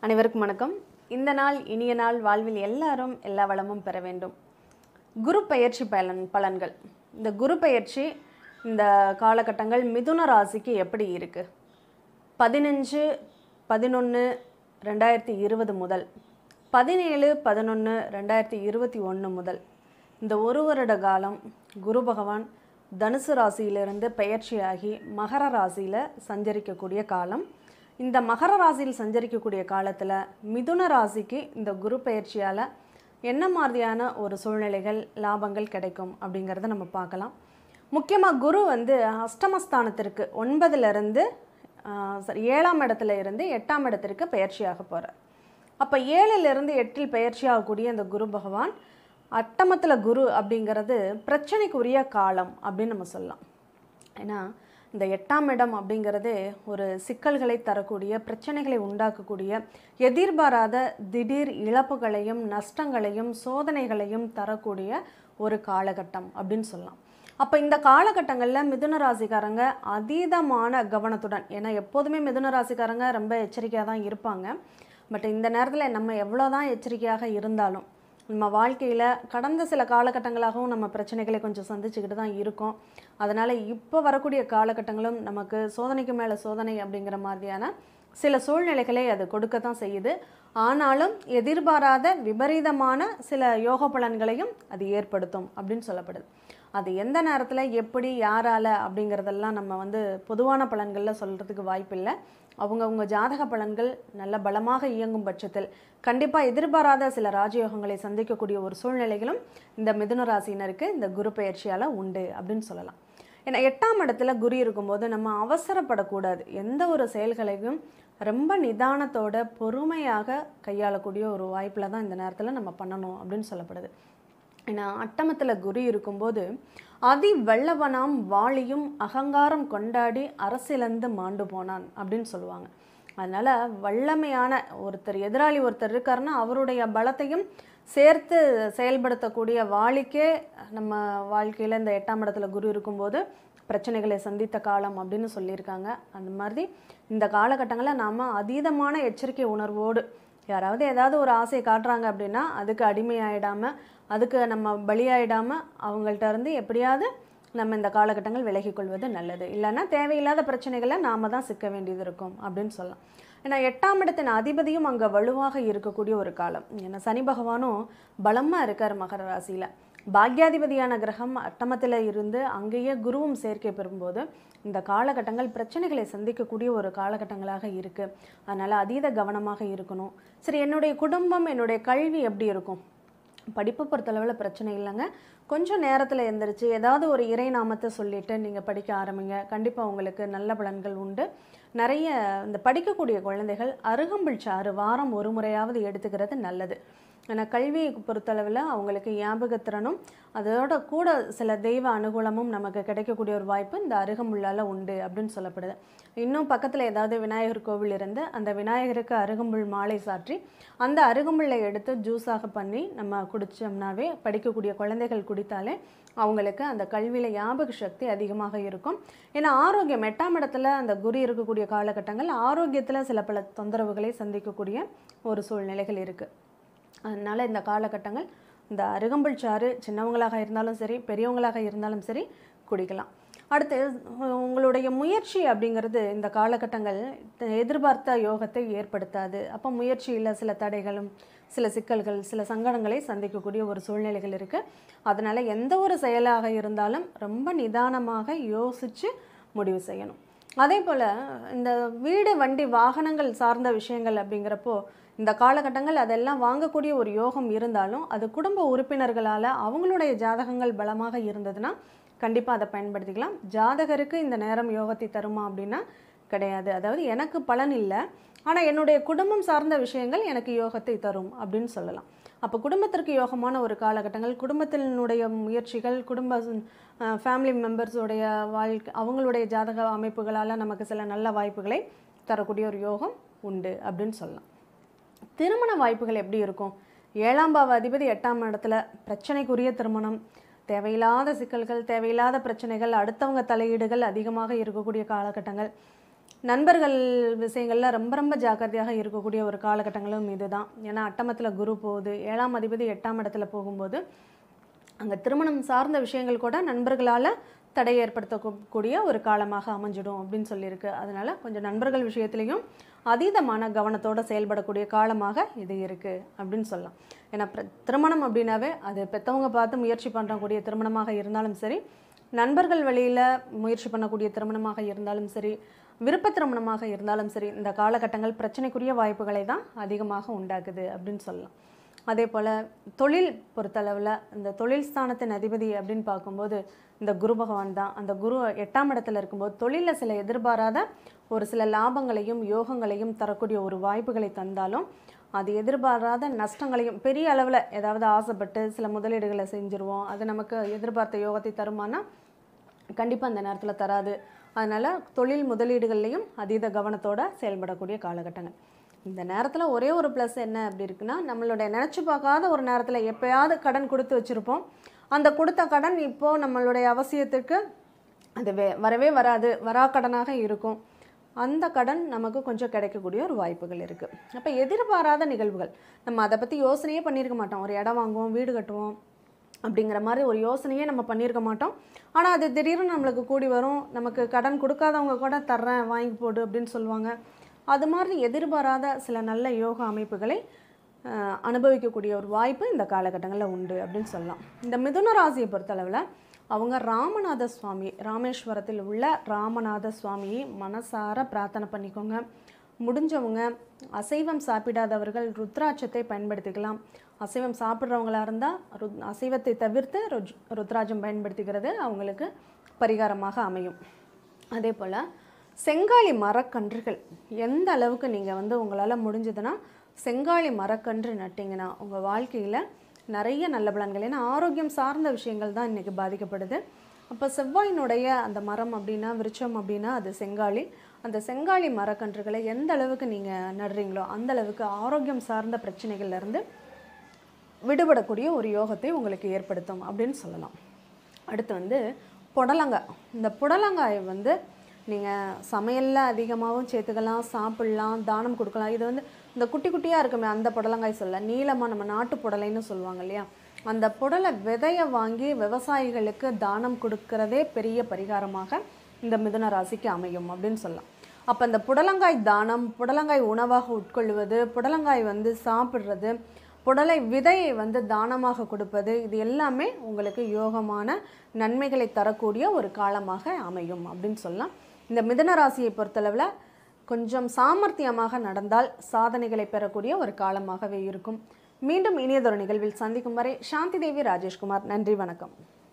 அனைவருக்கும் வணக்கம் இந்த நாள் இனிய நாள் வாழ்வில் எல்லாரும் எல்லா வளமும் பெற வேண்டும் குரு பெயர்ச்சி பலன் பலன்கள் இந்த குரு பெயர்ச்சி இந்த காலகட்டங்கள் மிதுன ராசிக்கு எப்படி இருக்குது பதினஞ்சு பதினொன்று ரெண்டாயிரத்தி இருபது முதல் பதினேழு பதினொன்று ரெண்டாயிரத்தி இருபத்தி ஒன்று முதல் இந்த ஒரு வருட காலம் குரு பகவான் தனுசு ராசியிலிருந்து பெயர்ச்சியாகி மகர ராசியில் சஞ்சரிக்கக்கூடிய காலம் இந்த மகர ராசியில் சஞ்சரிக்கக்கூடிய காலத்தில் மிதுன ராசிக்கு இந்த குரு பெயர்ச்சியால் என்ன மாதிரியான ஒரு சூழ்நிலைகள் லாபங்கள் கிடைக்கும் அப்படிங்கிறத நம்ம பார்க்கலாம் முக்கியமாக குரு வந்து அஷ்டமஸ்தானத்திற்கு ஒன்பதுலேருந்து சரி ஏழாம் இடத்துல இருந்து எட்டாம் இடத்திற்கு பெயர்ச்சியாக போகிறார் அப்போ ஏழிலிருந்து எட்டில் பெயர்ச்சியாகக்கூடிய இந்த குரு பகவான் அட்டமத்தில் குரு அப்படிங்கிறது பிரச்சனைக்குரிய காலம் அப்படின்னு நம்ம சொல்லலாம் ஏன்னா இந்த எட்டாம் இடம் அப்படிங்கிறது ஒரு சிக்கல்களை தரக்கூடிய பிரச்சனைகளை உண்டாக்கக்கூடிய எதிர்பாராத திடீர் இழப்புகளையும் நஷ்டங்களையும் சோதனைகளையும் தரக்கூடிய ஒரு காலகட்டம் அப்படின்னு சொல்லலாம் அப்போ இந்த காலகட்டங்களில் மிதுன ராசிக்காரங்க அதீதமான கவனத்துடன் ஏன்னா எப்போதுமே மிதுன ராசிக்காரங்க ரொம்ப எச்சரிக்கையாக தான் இருப்பாங்க பட் இந்த நேரத்தில் நம்ம எவ்வளோ தான் எச்சரிக்கையாக இருந்தாலும் நம்ம வாழ்க்கையில் கடந்த சில காலகட்டங்களாகவும் நம்ம பிரச்சனைகளை கொஞ்சம் சந்திச்சுக்கிட்டு தான் இருக்கோம் அதனால் இப்போ வரக்கூடிய காலகட்டங்களும் நமக்கு சோதனைக்கு மேலே சோதனை அப்படிங்கிற மாதிரியான சில சூழ்நிலைகளை அது கொடுக்க தான் செய்யுது ஆனாலும் எதிர்பாராத விபரீதமான சில யோக பலன்களையும் அது ஏற்படுத்தும் அப்படின்னு சொல்லப்படுது அது எந்த நேரத்தில் எப்படி யாரால அப்படிங்கிறதெல்லாம் நம்ம வந்து பொதுவான பலன்களில் சொல்கிறதுக்கு வாய்ப்பில்லை அவங்கவுங்க ஜாதக பலன்கள் நல்ல பலமாக இயங்கும் பட்சத்தில் கண்டிப்பாக எதிர்பாராத சில ராஜயோகங்களை சந்திக்கக்கூடிய ஒரு சூழ்நிலைகளும் இந்த மிதுன ராசியினருக்கு இந்த குரு பயிற்சியால் உண்டு அப்படின்னு சொல்லலாம் ஏன்னா எட்டாம் இடத்துல குரு இருக்கும்போது நம்ம அவசரப்படக்கூடாது எந்த ஒரு செயல்களையும் ரொம்ப நிதானத்தோட பொறுமையாக கையாளக்கூடிய ஒரு வாய்ப்பில் தான் இந்த நேரத்தில் நம்ம பண்ணணும் அப்படின்னு சொல்லப்படுது ஏன்னா அட்டமத்தில் குரு இருக்கும்போது அதி வெள்ளவனாம் வாளியும் அகங்காரம் கொண்டாடி அரசியலந்து மாண்டு போனான் அப்படின்னு சொல்லுவாங்க அதனால் வல்லமையான ஒருத்தர் எதிராளி ஒருத்தர் இருக்காருன்னா அவருடைய பலத்தையும் சேர்த்து செயல்படுத்தக்கூடிய வாளிக்கே நம்ம வாழ்க்கையில் இந்த எட்டாம் இடத்துல குரு இருக்கும்போது பிரச்சனைகளை சந்தித்த காலம் அப்படின்னு சொல்லியிருக்காங்க அந்த மாதிரி இந்த காலகட்டங்களில் நாம் அதீதமான எச்சரிக்கை உணர்வோடு யாராவது ஏதாவது ஒரு ஆசையை காட்டுறாங்க அப்படின்னா அதுக்கு அடிமையாயிடாமல் அதுக்கு நம்ம பலியாயிடாமல் அவங்கள்ட்ட இருந்து எப்படியாவது நம்ம இந்த காலகட்டங்கள் விலகிக் கொள்வது நல்லது இல்லைன்னா தேவையில்லாத பிரச்சனைகளை நாம தான் சிக்க வேண்டியது இருக்கும் அப்படின்னு சொல்லலாம் ஏன்னா எட்டாம் இடத்தின் அதிபதியும் அங்கே வலுவாக இருக்கக்கூடிய ஒரு காலம் ஏன்னா சனி பகவானும் பலமாக இருக்கார் மகர ராசியில் பாக்யாதிபதியான கிரகம் அட்டமத்தில் இருந்து அங்கேயே குருவும் சேர்க்கை பெறும்போது இந்த காலகட்டங்கள் பிரச்சனைகளை சந்திக்கக்கூடிய ஒரு காலகட்டங்களாக இருக்குது அதனால் அதீத கவனமாக இருக்கணும் சரி என்னுடைய குடும்பம் என்னுடைய கல்வி எப்படி இருக்கும் படிப்பு பொறுத்தளவில் பிரச்சனை இல்லைங்க கொஞ்சம் நேரத்தில் எந்திரிச்சு ஏதாவது ஒரு இறை நாமத்தை சொல்லிட்டு நீங்கள் படிக்க ஆரம்பிங்க கண்டிப்பாக உங்களுக்கு நல்ல பலன்கள் உண்டு நிறைய இந்த படிக்கக்கூடிய குழந்தைகள் அருகம்புல் சாறு வாரம் ஒரு முறையாவது எடுத்துக்கிறது நல்லது ஏன்னா கல்வியை பொறுத்தளவில் அவங்களுக்கு ஞாபகத்திறனும் அதோட கூட சில தெய்வ அனுகூலமும் நமக்கு கிடைக்கக்கூடிய ஒரு வாய்ப்பு இந்த அருகம்புல்லால் உண்டு அப்படின்னு சொல்லப்படுது இன்னும் பக்கத்தில் ஏதாவது விநாயகர் கோவில் இருந்து அந்த விநாயகருக்கு அருகம்புல் மாலை சாற்றி அந்த அருகம்புல்லை எடுத்து ஜூஸாக பண்ணி நம்ம குடித்தோம்னாவே படிக்கக்கூடிய குழந்தைகள் குடித்தாலே அவங்களுக்கு அந்த கல்வியில் ஞாபக சக்தி அதிகமாக இருக்கும் ஏன்னா ஆரோக்கியம் எட்டாம் இடத்துல அந்த குரு இருக்கக்கூடிய காலகட்டங்கள் ஆரோக்கியத்தில் சில பல தொந்தரவுகளை சந்திக்கக்கூடிய ஒரு சூழ்நிலைகள் இருக்குது அதனால் இந்த காலகட்டங்கள் இந்த அருகம்புல் சாறு சின்னவங்களாக இருந்தாலும் சரி பெரியவங்களாக இருந்தாலும் சரி குடிக்கலாம் அடுத்து உங்களுடைய முயற்சி அப்படிங்கிறது இந்த காலகட்டங்கள் எதிர்பார்த்த யோகத்தை ஏற்படுத்தாது அப்போ முயற்சியில் சில தடைகளும் சில சிக்கல்கள் சில சங்கடங்களை சந்திக்கக்கூடிய ஒரு சூழ்நிலைகள் இருக்குது அதனால் எந்த ஒரு செயலாக இருந்தாலும் ரொம்ப நிதானமாக யோசித்து முடிவு செய்யணும் அதே போல் இந்த வீடு வண்டி வாகனங்கள் சார்ந்த விஷயங்கள் அப்படிங்கிறப்போ இந்த காலகட்டங்கள் அதெல்லாம் வாங்கக்கூடிய ஒரு யோகம் இருந்தாலும் அது குடும்ப உறுப்பினர்களால் அவங்களுடைய ஜாதகங்கள் பலமாக இருந்ததுன்னா கண்டிப்பாக அதை பயன்படுத்திக்கலாம் ஜாதகருக்கு இந்த நேரம் யோகத்தை தருமா அப்படின்னா கிடையாது அதாவது எனக்கு பலன் இல்லை ஆனால் என்னுடைய குடும்பம் சார்ந்த விஷயங்கள் எனக்கு யோகத்தை தரும் அப்படின்னு சொல்லலாம் அப்போ குடும்பத்திற்கு யோகமான ஒரு காலகட்டங்கள் குடும்பத்தினுடைய முயற்சிகள் குடும்ப ஃபேமிலி மெம்பர்ஸோடைய வாழ்க்கை அவங்களுடைய ஜாதக அமைப்புகளால் நமக்கு சில நல்ல வாய்ப்புகளை தரக்கூடிய ஒரு யோகம் உண்டு அப்படின்னு சொல்லலாம் திருமண வாய்ப்புகள் எப்படி இருக்கும் ஏழாம் பாவ அதிபதி எட்டாம் இடத்துல பிரச்சனைக்குரிய திருமணம் தேவையில்லாத சிக்கல்கள் தேவையில்லாத பிரச்சனைகள் அடுத்தவங்க தலையீடுகள் அதிகமாக இருக்கக்கூடிய காலகட்டங்கள் நண்பர்கள் விஷயங்களில் ரொம்ப ரொம்ப ஜாக்கிரதையாக இருக்கக்கூடிய ஒரு காலகட்டங்களும் இதுதான் ஏன்னா அட்டமத்தில் குரு போகுது ஏழாம் அதிபதி எட்டாம் இடத்துல போகும்போது அங்கே திருமணம் சார்ந்த விஷயங்கள் கூட நண்பர்களால் தடை ஏற்படுத்தக்கூடிய ஒரு காலமாக அமைஞ்சிடும் அப்படின்னு சொல்லியிருக்கு அதனால் கொஞ்சம் நண்பர்கள் விஷயத்துலையும் அதீதமான கவனத்தோடு செயல்படக்கூடிய காலமாக இது இருக்குது அப்படின்னு சொல்லலாம் ஏன்னா பிர- திருமணம் அப்படின்னாவே அது பெற்றவங்க பார்த்து முயற்சி பண்ணக்கூடிய திருமணமாக இருந்தாலும் சரி நண்பர்கள் வழியில் முயற்சி பண்ணக்கூடிய திருமணமாக இருந்தாலும் சரி விருப்ப திருமணமாக இருந்தாலும் சரி இந்த காலகட்டங்கள் பிரச்சனைக்குரிய வாய்ப்புகளை தான் அதிகமாக உண்டாக்குது அப்படின்னு சொல்லலாம் அதே போல் தொழில் பொறுத்தளவில் இந்த தொழில் ஸ்தானத்தின் அதிபதி அப்படின்னு பார்க்கும்போது இந்த குரு பகவான் தான் அந்த குரு எட்டாம் இடத்துல இருக்கும்போது தொழிலில் சில எதிர்பாராத ஒரு சில லாபங்களையும் யோகங்களையும் தரக்கூடிய ஒரு வாய்ப்புகளை தந்தாலும் அது எதிர்பாராத நஷ்டங்களையும் பெரிய அளவில் ஏதாவது ஆசைப்பட்டு சில முதலீடுகளை செஞ்சுருவோம் அது நமக்கு எதிர்பார்த்த யோகத்தை தருமானா கண்டிப்பாக அந்த நேரத்தில் தராது அதனால் தொழில் முதலீடுகள்லையும் அதீத கவனத்தோட செயல்படக்கூடிய காலகட்டங்கள் இந்த நேரத்தில் ஒரே ஒரு ப்ளஸ் என்ன அப்படி இருக்குன்னா நம்மளுடைய நினச்சி பார்க்காத ஒரு நேரத்தில் எப்பயாவது கடன் கொடுத்து வச்சுருப்போம் அந்த கொடுத்த கடன் இப்போது நம்மளுடைய அவசியத்துக்கு அது வே வரவே வராது வரா கடனாக இருக்கும் அந்த கடன் நமக்கு கொஞ்சம் கிடைக்கக்கூடிய ஒரு வாய்ப்புகள் இருக்குது அப்போ எதிர்பாராத நிகழ்வுகள் நம்ம அதை பற்றி யோசனையே பண்ணியிருக்க மாட்டோம் ஒரு இடம் வாங்குவோம் வீடு கட்டுவோம் அப்படிங்கிற மாதிரி ஒரு யோசனையே நம்ம பண்ணியிருக்க மாட்டோம் ஆனால் அது திடீர்னு நம்மளுக்கு கூடி வரும் நமக்கு கடன் கொடுக்காதவங்க கூட தர்றேன் வாங்கி போடு அப்படின்னு சொல்லுவாங்க அது மாதிரி எதிர்பாராத சில நல்ல யோக அமைப்புகளை அஹ், அனுபவிக்கக்கூடிய ஒரு வாய்ப்பு இந்த காலகட்டங்களில் உண்டு அப்படின்னு சொல்லலாம் இந்த மிதுன ராசியை பொறுத்தளவில் அவங்க ராமநாத சுவாமி ராமேஸ்வரத்தில் உள்ள ராமநாத சுவாமியை மனசார பிரார்த்தனை பண்ணிக்கோங்க முடிஞ்சவங்க அசைவம் சாப்பிடாதவர்கள் ருத்ராட்சத்தை பயன்படுத்திக்கலாம் அசைவம் சாப்பிட்றவங்களா இருந்தால் ரு அசைவத்தை தவிர்த்து ருஜ் ருத்ராட்சம் பயன்படுத்திக்கிறது அவங்களுக்கு பரிகாரமாக அமையும் அதே போல் செங்காலி மரக்கன்றுகள் எந்த அளவுக்கு நீங்கள் வந்து உங்களால் முடிஞ்சதுன்னா செங்காலி மரக்கன்று நட்டிங்கன்னா உங்கள் வாழ்க்கையில் நிறைய நல்ல பலன்கள் ஏன்னா ஆரோக்கியம் சார்ந்த விஷயங்கள் தான் இன்றைக்கி பாதிக்கப்படுது அப்போ செவ்வாயினுடைய அந்த மரம் அப்படின்னா விருட்சம் அப்படின்னா அது செங்காலி அந்த செங்காலி மரக்கன்றுகளை எந்த அளவுக்கு நீங்கள் நடுறீங்களோ அந்த அளவுக்கு ஆரோக்கியம் சார்ந்த பிரச்சனைகள்ல இருந்து விடுபடக்கூடிய ஒரு யோகத்தை உங்களுக்கு ஏற்படுத்தும் அப்படின்னு சொல்லலாம் அடுத்து வந்து புடலங்காய் இந்த புடலங்காயை வந்து நீங்கள் சமையலில் அதிகமாகவும் சேர்த்துக்கலாம் சாப்பிட்லாம் தானம் கொடுக்கலாம் இது வந்து இந்த குட்டி குட்டியாக இருக்குமே அந்த புடலங்காய் சொல்ல நீளமாக நம்ம நாட்டு புடலைன்னு சொல்லுவாங்க இல்லையா அந்த புடலை விதையை வாங்கி விவசாயிகளுக்கு தானம் கொடுக்கறதே பெரிய பரிகாரமாக இந்த மிதுன ராசிக்கு அமையும் அப்படின்னு சொல்லலாம் அப்போ இந்த புடலங்காய் தானம் புடலங்காய் உணவாக உட்கொள்வது புடலங்காய் வந்து சாப்பிட்றது புடலை விதையை வந்து தானமாக கொடுப்பது இது எல்லாமே உங்களுக்கு யோகமான நன்மைகளை தரக்கூடிய ஒரு காலமாக அமையும் அப்படின்னு சொல்லலாம் இந்த மிதுன ராசியை பொறுத்தளவில் கொஞ்சம் சாமர்த்தியமாக நடந்தால் சாதனைகளை பெறக்கூடிய ஒரு காலமாகவே இருக்கும் மீண்டும் இனியதொரு நிகழ்வில் சந்திக்கும் வரை சாந்தி தேவி ராஜேஷ்குமார் நன்றி வணக்கம்